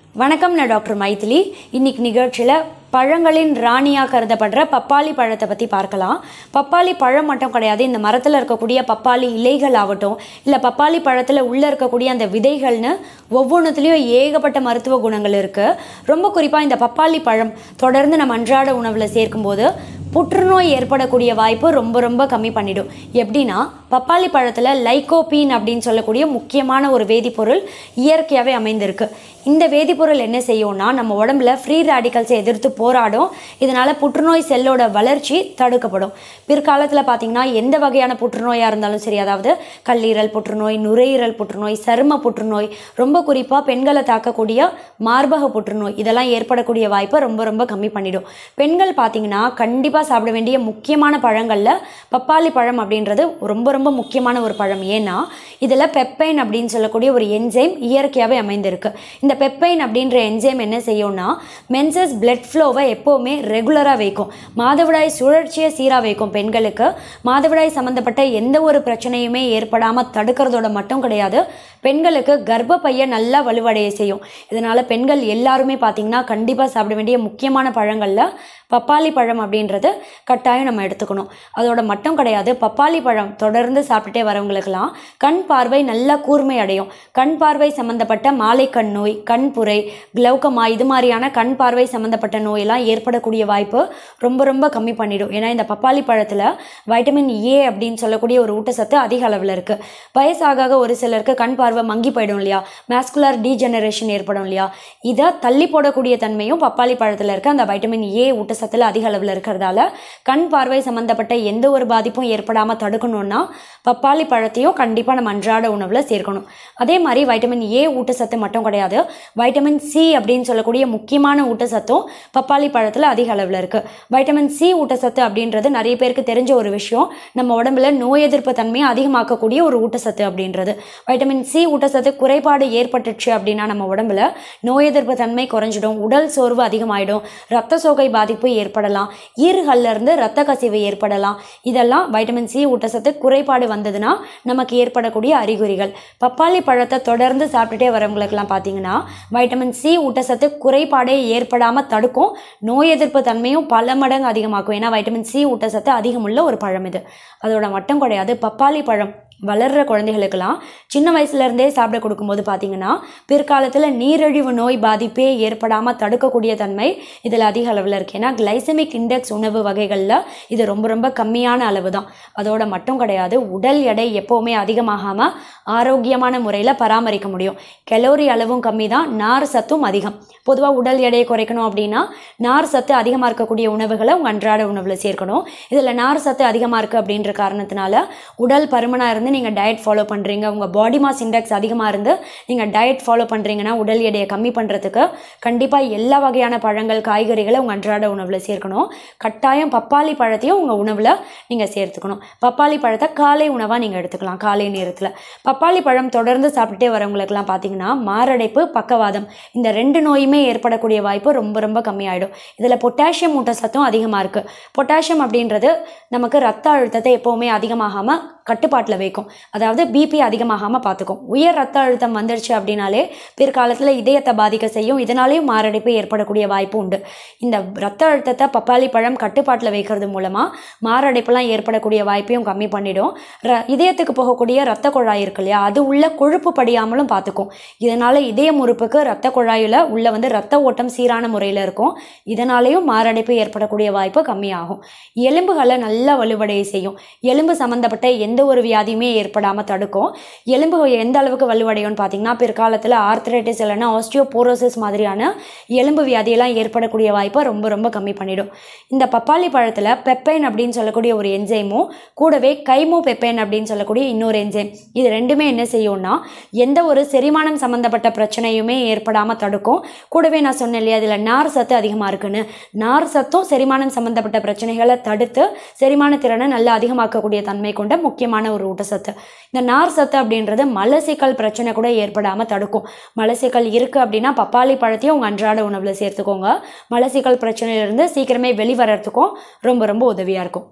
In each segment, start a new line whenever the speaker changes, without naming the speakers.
வணக்கம் நான் டாக்டர் மைதிலி இன்னைக்கு நிகழ்ச்சியில் பழங்களின் ராணியாக கருதப்படுற பப்பாளி பழத்தை பற்றி பார்க்கலாம் பப்பாளி பழம் மட்டும் கிடையாது இந்த மரத்தில் இருக்கக்கூடிய பப்பாளி இலைகள் ஆகட்டும் இல்லை பப்பாளி பழத்தில் உள்ளே இருக்கக்கூடிய அந்த விதைகள்னு ஒவ்வொன்றுத்துலேயும் ஏகப்பட்ட மருத்துவ குணங்கள் இருக்குது ரொம்ப குறிப்பாக இந்த பப்பாளி பழம் தொடர்ந்து நம்ம அன்றாட உணவில் சேர்க்கும்போது புற்றுநோய் ஏற்படக்கூடிய வாய்ப்பு ரொம்ப ரொம்ப கம்மி பண்ணிடும் எப்படின்னா பப்பாளி பழத்தில் லைகோபீன் அப்படின்னு சொல்லக்கூடிய முக்கியமான ஒரு வேதிப்பொருள் இயற்கையாகவே அமைந்திருக்கு இந்த வேதிப்பொருள் என்ன செய்யும்னா நம்ம உடம்புல ஃப்ரீ ரேடிக்கல்ஸை எதிர்த்து போராடும் இதனால் புற்றுநோய் செல்லோட வளர்ச்சி தடுக்கப்படும் பிற்காலத்தில் பார்த்தீங்கன்னா எந்த வகையான புற்றுநோயாக இருந்தாலும் சரி அதாவது கல்லீரல் புற்றுநோய் நுரையீரல் புற்றுநோய் சரும புற்றுநோய் ரொம்ப குறிப்பாக பெண்களை தாக்கக்கூடிய மார்பக புற்றுநோய் இதெல்லாம் ஏற்படக்கூடிய வாய்ப்பை ரொம்ப ரொம்ப கம்மி பண்ணிடும் பெண்கள் பார்த்தீங்கன்னா கண்டிப்பாக சாப்பிட வேண்டிய முக்கியமான பழங்களில் பப்பாளி பழம் அப்படின்றது ரொம்ப ரொம்ப முக்கியமான ஒரு பழம் ஏன்னா இதில் பெப்பைன் அப்படின்னு சொல்லக்கூடிய ஒரு என்சைம் இயற்கையாகவே அமைந்திருக்கு இந்த பெப்பைன் அப்படின்ற என்சைம் என்ன செய்யும்னா மென்சஸ் பிளட் ஃப்ளோவை எப்போவுமே ரெகுலராக வைக்கும் மாதவிடாய் சுழற்சியை சீராக வைக்கும் பெண்களுக்கு மாதவிடாய் சம்மந்தப்பட்ட எந்த ஒரு பிரச்சனையுமே ஏற்படாமல் தடுக்கிறதோட மட்டும் கிடையாது பெண்களுக்கு கர்ப்பப்பையை நல்லா வலுவடைய செய்யும் இதனால் பெண்கள் எல்லாருமே பார்த்திங்கன்னா கண்டிப்பாக சாப்பிட வேண்டிய முக்கியமான பழங்களில் பப்பாளி பழம் அப்படின்றது கட்டாயம் நம்ம எடுத்துக்கணும் அதோட மட்டும் கிடையாது பப்பாளி பழம் தொடர்ந்து சாப்பிட்டுட்டே வரவங்களுக்கெல்லாம் கண் பார்வை நல்லா கூர்மை அடையும் கண் பார்வை சம்மந்தப்பட்ட மாலை கண் நோய் கண் புரை கிளவுக்கமா இது மாதிரியான கண் பார்வை சம்மந்தப்பட்ட நோயெல்லாம் ஏற்படக்கூடிய வாய்ப்பு ரொம்ப ரொம்ப கம்மி பண்ணிடும் ஏன்னா இந்த பப்பாளி பழத்தில் வைட்டமின் ஏ அப்படின்னு சொல்லக்கூடிய ஒரு ஊட்டச்சத்து அதிக அளவில் இருக்குது வயசாக ஆக ஒரு சிலருக்கு கண் பார்வை மங்கி போயிடும் இல்லையா மேஸ்குலர் டீஜெனரேஷன் ஏற்படும் இல்லையா இதை தள்ளி போடக்கூடிய தன்மையும் பப்பாளி பழத்தில் இருக்க அந்த வைட்டமின் ஏ ஊட்டச்சத்தில் அதிக அளவில் இருக்கிறதால கண் பார்வை சம்மந்தப்பட்ட எந்த ஒரு பாதிப்பும் ஏற்படாமல் தடுக்கணும்னா பப்பாளி பழத்தையும் கண்டிப்பாக நம்ம அன்றாட உணவில் சேர்க்கணும் அதே மாதிரி வைட்டமின் ஏ ஊட்டச்சத்து மட்டும் கிடையாது வைட்டமின் சி அப்படின்னு சொல்லக்கூடிய முக்கியமான ஊட்டச்சத்தும் பப்பாளி பழத்தில் அதிக அளவில் இருக்குது வைட்டமின் சி ஊட்டச்சத்து அப்படின்றது நிறைய பேருக்கு தெரிஞ்ச ஒரு விஷயம் நம்ம உடம்புல நோய் எதிர்ப்பு தன்மையை அதிகமாக்கக்கூடிய ஒரு ஊட்டச்சத்து அப்படின்றது வைட்டமின் சி ஊட்டச்சத்து குறைபாடு ஏற்பட்டுச்சு அப்படின்னா நம்ம உடம்புல நோய் எதிர்ப்பு தன்மை குறைஞ்சிடும் உடல் சோர்வு அதிகமாயிடும் ரத்த சோகை பாதிப்பு ஏற்படலாம் ஈறுகள்ல இருந்து ரத்த கசிவு ஏற்படலாம் இதெல்லாம் வைட்டமின் சி ஊட்டச்சத்து குறைபாடு வந்ததுன்னா நமக்கு ஏற்படக்கூடிய அறிகுறிகள் பப்பாளி பழத்தை தொடர்ந்து சாப்பிட்டுட்டே வரவங்களுக்கெல்லாம் பார்த்தீங்கன்னா வைட்டமின் சி ஊட்டச்சத்து குறைபாடே ஏற்படாமல் தடுக்கும் நோய் எதிர்ப்பு தன்மையும் பல மடங்கு அதிகமாக்கும் ஏன்னா வைட்டமின் சி ஊட்டச்சத்து அதிகமுள்ள ஒரு பழம் இது அதோட மட்டும் கிடையாது பப்பாளி பழம் வளர்கிற குழந்தைகளுக்கெல்லாம் சின்ன வயசுலேருந்தே சாப்பிட கொடுக்கும்போது பார்த்தீங்கன்னா பிற்காலத்தில் நீரிழிவு நோய் பாதிப்பே ஏற்படாமல் தடுக்கக்கூடிய தன்மை இதில் அதிக அளவில் இருக்குது ஏன்னா கிளைசமிக் இண்டெக்ஸ் உணவு வகைகளில் இது ரொம்ப ரொம்ப கம்மியான அளவு தான் அதோட மட்டும் கிடையாது உடல் எடை எப்போவுமே அதிகமாகாமல் ஆரோக்கியமான முறையில் பராமரிக்க முடியும் கலோரி அளவும் கம்மி தான் நார் சத்தும் அதிகம் பொதுவாக உடல் எடையை குறைக்கணும் அப்படின்னா நார் சத்து அதிகமாக இருக்கக்கூடிய உணவுகளை உங்கள் அன்றாட உணவில் சேர்க்கணும் இதில் நார் சத்து அதிகமாக இருக்குது அப்படின்ற காரணத்தினால உடல் பருமனாக இருந்து நீங்கள் டயட் ஃபாலோ பண்ணுறீங்க உங்கள் பாடி மாஸ் இண்டெக்ஸ் அதிகமாக இருந்து நீங்கள் டயட் ஃபாலோ பண்ணுறீங்கன்னா உடல் எடையை கம்மி பண்ணுறதுக்கு கண்டிப்பாக எல்லா வகையான பழங்கள் காய்கறிகளை உங்கள் அன்றாட உணவில் சேர்க்கணும் கட்டாயம் பப்பாளி பழத்தையும் உங்கள் உணவில் நீங்கள் சேர்த்துக்கணும் பப்பாளி பழத்தை காலை உணவாக நீங்கள் எடுத்துக்கலாம் காலை நேரத்தில் பப்பாளி பழம் தொடர்ந்து சாப்பிட்டுட்டே வரவங்களுக்கெல்லாம் பார்த்தீங்கன்னா மாரடைப்பு பக்கவாதம் இந்த ரெண்டு நோயுமே ஏற்படக்கூடிய வாய்ப்பு ரொம்ப ரொம்ப கம்மியாயிடும் இதில் பொட்டாசியம் ஊட்டச்சத்தும் அதிகமாக இருக்குது பொட்டாசியம் அப்படின்றது நமக்கு ரத்த அழுத்தத்தை எப்போவுமே அதிகமாகாமல் கட்டுப்பாட்டில் வைக்கும் அதாவது பிபி அதிகமாகாமல் பார்த்துக்கும் உயர் ரத்த அழுத்தம் வந்துருச்சு அப்படின்னாலே பிற்காலத்தில் இதயத்தை பாதிக்க செய்யும் இதனாலேயும் மாரடைப்பு ஏற்படக்கூடிய வாய்ப்பு உண்டு இந்த ரத்த அழுத்தத்தை பப்பாளி பழம் கட்டுப்பாட்டில் வைக்கிறது மூலமாக மாரடைப்புலாம் ஏற்படக்கூடிய வாய்ப்பையும் கம்மி பண்ணிடும் ர இதயத்துக்கு போகக்கூடிய ரத்த குழாய் இருக்கு இல்லையா அது உள்ள கொழுப்பு படியாமலும் பார்த்துக்கும் இதனால் இதய முறுப்புக்கு ரத்த குழாயில் உள்ள வந்து ரத்த ஓட்டம் சீரான முறையில் இருக்கும் இதனாலேயும் மாரடைப்பு ஏற்படக்கூடிய வாய்ப்பு கம்மியாகும் எலும்புகளை நல்லா வலுவடைய செய்யும் எலும்பு சம்மந்தப்பட்ட எந்த ஒரு வியாதியுமே ஏற்படாமல் தடுக்கும் எலும்பு எந்த அளவுக்கு வலுவடையும்னு பார்த்தீங்கன்னா பிற்காலத்தில் ஆர்த்ரைட்டிஸ் இல்லைன்னா ஆஸ்டியோபோரோசிஸ் மாதிரியான எலும்பு வியாதியெல்லாம் ஏற்படக்கூடிய வாய்ப்பை ரொம்ப ரொம்ப கம்மி பண்ணிடும் இந்த பப்பாளி பழத்தில் பெப்பைன் அப்படின்னு சொல்லக்கூடிய ஒரு என்சைமும் கூடவே கைமோ பெப்பைன் அப்படின்னு சொல்லக்கூடிய இன்னொரு என்சைம் இது ரெண்டுமே என்ன செய்யும்னா எந்த ஒரு செரிமானம் சம்மந்தப்பட்ட பிரச்சனையுமே ஏற்படாமல் தடுக்கும் கூடவே நான் சொன்னேன் இல்லையா அதில் நார் சத்து அதிகமாக இருக்குன்னு நார் சத்தும் செரிமானம் சம்மந்தப்பட்ட பிரச்சனைகளை தடுத்து செரிமான திறனை நல்லா அதிகமாக்கக்கூடிய தன்மை கொண்ட முக்கியமான ஒரு ஊட்டச்சத்து இந்த நார் சத்து அப்படின்றது மலசிக்கல் பிரச்சனை கூட ஏற்படாமல் தடுக்கும் மலசிக்கல் இருக்குது அப்படின்னா பப்பாளி பழத்தையும் உங்கள் அன்றாட உணவில் சேர்த்துக்கோங்க மலசிக்கல் பிரச்சனையிலிருந்து சீக்கிரமே வெளிவரத்துக்கும் ரொம்ப ரொம்ப உதவியாக இருக்கும்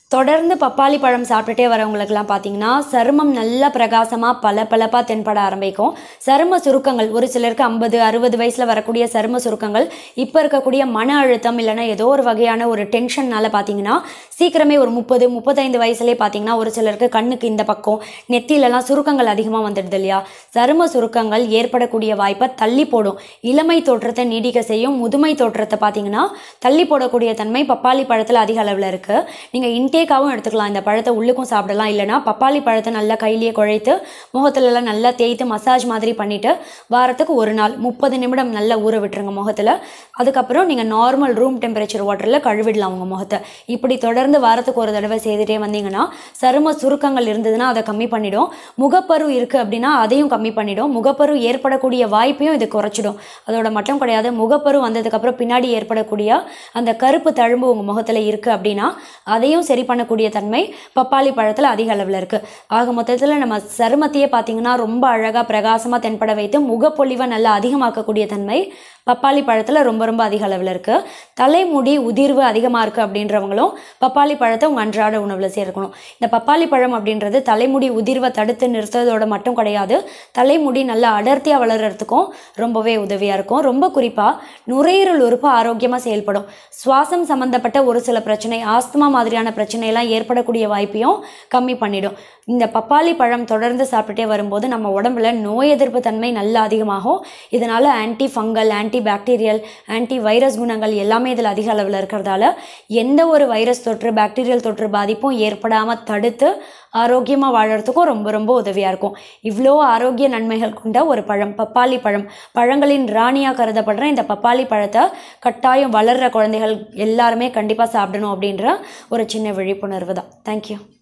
தொடர்ந்து பப்பாளி பழம் சாப்பிட்டுட்டே வரவங்களுக்குலாம் பார்த்தீங்கன்னா சருமம் நல்லா பிரகாசமாக பல பளபளப்பாக தென்பட ஆரம்பிக்கும் சரும சுருக்கங்கள் ஒரு சிலருக்கு ஐம்பது அறுபது வயசில் வரக்கூடிய சரும சுருக்கங்கள் இப்போ இருக்கக்கூடிய மன அழுத்தம் இல்லைன்னா ஏதோ ஒரு வகையான ஒரு டென்ஷன்னால பார்த்தீங்கன்னா சீக்கிரமே ஒரு முப்பது முப்பத்தைந்து வயசுலேயே பார்த்தீங்கன்னா ஒரு சிலருக்கு கண்ணுக்கு இந்த பக்கம் நெத்திலெல்லாம் சுருக்கங்கள் அதிகமாக வந்துடுது இல்லையா சரும சுருக்கங்கள் ஏற்படக்கூடிய வாய்ப்பை தள்ளி போடும் இளமை தோற்றத்தை நீடிக்க செய்யும் முதுமை தோற்றத்தை பார்த்தீங்கன்னா தள்ளி போடக்கூடிய தன்மை பப்பாளி பழத்தில் அதிக அளவில் இருக்குது நீங்கள் இன்டேக்காகவும் எடுத்துக்கலாம் இந்த பழத்தை உள்ளுக்கும் சாப்பிடலாம் இல்லைனா பப்பாளி பழத்தை நல்லா கையிலேயே குழைத்து முகத்துலலாம் நல்லா தேய்த்து மசாஜ் மாதிரி பண்ணிவிட்டு வாரத்துக்கு ஒரு நாள் முப்பது நிமிடம் நல்லா ஊற விட்டுருங்க முகத்தில் அதுக்கப்புறம் நீங்கள் நார்மல் ரூம் டெம்பரேச்சர் வாட்டரில் கழுவிடலாம் உங்கள் முகத்தை இப்படி தொடர்ந்து வாரத்துக்கு ஒரு தடவை செய்துட்டே வந்தீங்கன்னா சரும சுருக்கங்கள் இருந்ததுன்னா அதை கம்மி பண்ணிடும் முகப்பரு இருக்குது அப்படின்னா அதையும் கம்மி பண்ணிடும் முகப்பரு ஏற்படக்கூடிய வாய்ப்பையும் இது குறைச்சிடும் அதோட மட்டும் கிடையாது முகப்பரு வந்ததுக்கப்புறம் பின்னாடி ஏற்படக்கூடிய அந்த கருப்பு தழும்பு உங்கள் முகத்தில் இருக்குது அப்படின்னா அதையும் சரி பண்ணக்கூடிய தன்மை பப்பாளி பழத்தில் அதிக அளவில் இருக்குது ஆக மொத்தத்தில் நம்ம சருமத்தையே பார்த்தீங்கன்னா ரொம்ப அழகாக பிரகாசமாக தென்பட வைத்து முகப்பொலிவை நல்லா அதிகமாக்கக்கூடிய தன்மை பப்பாளி பழத்தில் ரொம்ப ரொம்ப அதிக அளவில் இருக்குது தலைமுடி உதிர்வு அதிகமாக இருக்குது அப்படின்றவங்களும் பப்பாளி பழத்தை உங்கள் அன்றாட உணவில் சேர்க்கணும் இந்த பப்பாளி பழம் அப்படின்றது தலைமுடி உதிர்வை தடுத்து நிறுத்துறதோட மட்டும் கிடையாது தலைமுடி நல்லா அடர்த்தியாக வளர்கிறதுக்கும் ரொம்பவே உதவியாக இருக்கும் ரொம்ப குறிப்பாக நுரையீரல் உறுப்பு ஆரோக்கியமாக செயல்படும் சுவாசம் சம்மந்தப்பட்ட ஒரு சில பிரச்சனை ஆஸ்துமா மாதிரியான பிரச்சனையெல்லாம் ஏற்படக்கூடிய வாய்ப்பையும் கம்மி பண்ணிடும் இந்த பப்பாளி பழம் தொடர்ந்து சாப்பிட்டுட்டே வரும்போது நம்ம உடம்புல நோய் எதிர்ப்பு தன்மை நல்லா அதிகமாகும் இதனால் anti fungal anti bacterial anti virus குணங்கள் எல்லாமே இதில் அதிக அளவில் இருக்கிறதால எந்த ஒரு வைரஸ் தொற்று பாக்டீரியல் தொற்று பாதிப்பும் ஏற்படாமல் தடுத்து ஆரோக்கியமாக வாழறதுக்கும் ரொம்ப ரொம்ப உதவியாக இருக்கும் இவ்வளோ ஆரோக்கிய நன்மைகள் கொண்ட ஒரு பழம் பப்பாளி பழம் பழங்களின் ராணியாக கருதப்படுற இந்த பப்பாளி பழத்தை கட்டாயம் வளர்கிற குழந்தைகள் எல்லாருமே கண்டிப்பாக சாப்பிடணும் அப்படின்ற ஒரு சின்ன விழிப்புணர்வு தான் தேங்க்யூ